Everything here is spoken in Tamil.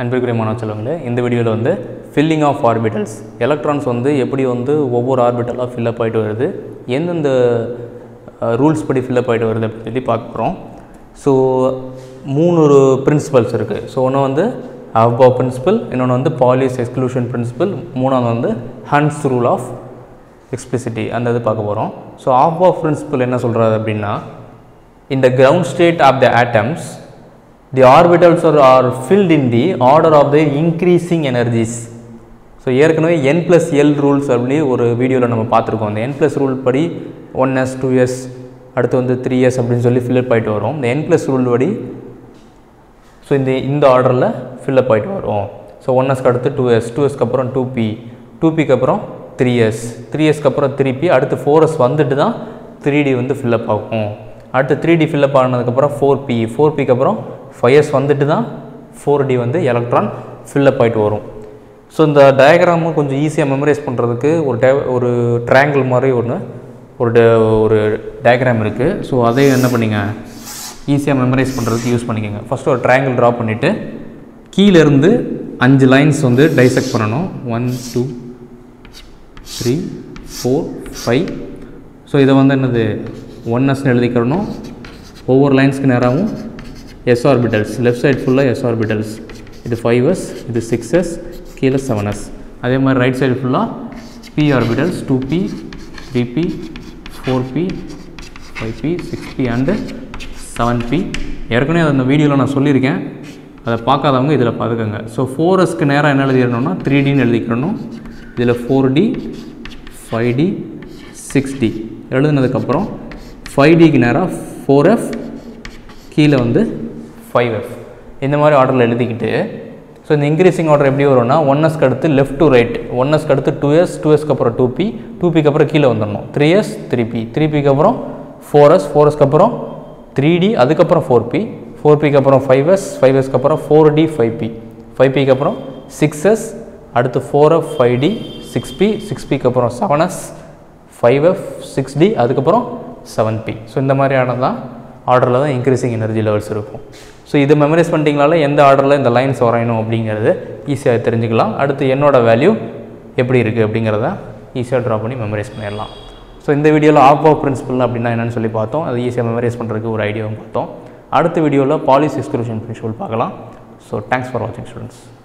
அன்பிற்குரிய மாணவ செல்வங்களே இந்த வீடியோவில் வந்து ஃபில்லிங் ஆஃப் ஆர்பிட்டல்ஸ் எலக்ட்ரான்ஸ் வந்து எப்படி வந்து ஒவ்வொரு ஆர்பிட்டலாக ஃபில்லப் ஆகிட்டு வருது எந்தெந்த ரூல்ஸ் படி ஃபில்லப் ஆகிட்டு வருது அப்படின்னு சொல்லி பார்க்க போகிறோம் ஸோ மூணு ஒரு பிரின்சிபல்ஸ் இருக்குது ஸோ ஒன்று வந்து அவ்வா பிரின்சிபல் இன்னொன்று வந்து பாலிஸ் எக்ஸ்க்ளூஷன் பிரின்சிபல் மூணாவது வந்து ஹன்ஸ் ரூல் ஆஃப் எக்ஸ்பிளிசிட்டி அந்த இது பார்க்க போகிறோம் ஸோ ஆஃப் ஆஃப் பிரின்சிபல் என்ன சொல்கிறது அப்படின்னா in the ground state of the atoms the orbitals are, are filled in the order of their increasing energies so ஏற்கனவே n ப்ளஸ் எல் ரூல்ஸ் அப்படி ஒரு வீடியோவில் நம்ம பார்த்துருக்கோம் அந்த n ப்ளஸ் ரூல் படி ஒன் எஸ் டூ எஸ் அடுத்து வந்து த்ரீ எஸ் அப்படின்னு சொல்லி ஃபில்லப் ஆகிட்டு வரும் இந்த n ப்ளஸ் ரூல் படி ஸோ இந்த இந்த ஆர்டரில் ஃபில்லப் ஆகிட்டு வரும் ஸோ ஒன் எஸ்க்கு அடுத்து டூ எஸ் டூ எஸ்க்கு அப்புறம் டூ பி டூ பிக்கு அப்புறம் த்ரீ எஸ் த்ரீ எஸ்க்கு அப்புறம் த்ரீ பி அடுத்து ஃபோர் எஸ் வந்துட்டு தான் த்ரீ டி வந்து ஃபில்லப் ஆகும் அடுத்து த்ரீ டி ஃபில்லப் ஆனதுக்கப்புறம் ஃபோர் பி ஃபோர் பிக்கு அப்புறம் ஃபைவ் எஸ் வந்துட்டு தான் ஃபோர் டி வந்து எலக்ட்ரான் ஃபில்லப் ஆகிட்டு வரும் ஸோ இந்த டயக்ராமும் கொஞ்சம் ஈஸியாக மெமரைஸ் பண்ணுறதுக்கு ஒரு டே ஒரு ட்ரையாங்கிள் மாதிரி ஒன்று ஒரு ட- ஒரு டயக்ராம் இருக்குது ஸோ அதை என்ன பண்ணிங்க ஈஸியாக மெமரைஸ் பண்ணுறதுக்கு யூஸ் பண்ணிக்கோங்க ஃபஸ்ட்டு ஒரு ட்ரையாங்கிள் ட்ரா பண்ணிவிட்டு கீழேருந்து அஞ்சு லைன்ஸ் வந்து டைசெக்ட் பண்ணணும் one two three four five so இதை வந்து என்னது ஒன் எஸ்னு எழுதிக்கிறணும் ஒவ்வொரு லைன்ஸ்க்கு நேராகவும் எஸ் ஆர்பிட்டல்ஸ் லெஃப்ட் சைடு ஃபுல்லாக எஸ் ஆர்பிட்டல்ஸ் இது ஃபைவ் எஸ் இது சிக்ஸ் எஸ் கீழே செவன் எஸ் அதே மாதிரி ரைட் சைடு ஃபுல்லாக P orbitals two P three P four P five P six P and seven P ஏற்கனவே அதை அந்த வீடியோவில் நான் சொல்லியிருக்கேன் அதை பார்க்காதவங்க இதில் பார்த்துக்கோங்க ஸோ ஃபோர் எஸ்க்கு நேராக என்ன எழுதிடணும்னா த்ரீ டின்னு எழுதிக்கிறணும் இதில் four D five D six D எழுதுனதுக்கப்புறம் ஃபைவ் டிக்கு நேராக ஃபோர் எஃப் கீழே வந்து ஃபைவ் எஃப் இந்த மாதிரி ஆர்டரில் எழுதிக்கிட்டு ஸோ இந்த இன்க்ரீசிங் ஆர்டர் எப்படி வரும்னா ஒன் எஸ்க்கு அடுத்து லெஃப்ட் டு ரைட் ஒன் எஸ்க்கு அடுத்து டூ எஸ் டூ எஸ்க்கு அப்புறம் டூ பி டூ பிக்கு அப்புறம் கீழே வந்துடணும் three S three P three பிக்கு அப்புறம் ஃபோர் எஸ் ஃபோர் எஸ்க்கு அப்புறம் த்ரீ டி அதுக்கப்புறம் ஃபோர் பி ஃபோர் பிக்கு அப்புறம் ஃபைவ் எஸ் ஃபைவ் எஸ்க்கு அப்புறம் four D five P five பிக்கு அப்புறம் சிக்ஸ் எஸ் அடுத்து four F five D six P six பிக்கு அப்புறம் seven S five F six D அதுக்கப்புறம் செவன் பி ஸோ இந்த மாதிரியான தான் ஆர்டரில் தான் இன்க்ரீசிங் எனர்ஜி லெவல்ஸ் இருக்கும் ஸோ இது மெமரைஸ் பண்ணிட்டீங்கனால எந்த ஆர்டரில் இந்த லைன்ஸ் வரையணும் அப்படிங்கிறது ஈஸியாக தெரிஞ்சுக்கலாம் அடுத்து என்னோட வேல்யூ எப்படி இருக்குது அப்படிங்கிறத ஈஸியாக ட்ரா பண்ணி மெமரைஸ் பண்ணிடலாம் ஸோ இந்த வீடியோவில் ஆப் ஆஃப் பிரின்சிபல் அப்படின்னா என்னென்னு சொல்லி பார்த்தோம் அது ஈஸியாக மெமரைஸ் பண்ணுறதுக்கு ஒரு ஐடியாவும் பார்த்தோம் அடுத்த வீடியோவில் பாலிஸ் எக்ஸ்க்ளூஷன் பிரின்சிபல் பார்க்கலாம் ஸோ தேங்க்ஸ் ஃபார் வாட்சிங் ஸ்டூடெண்ட்ஸ்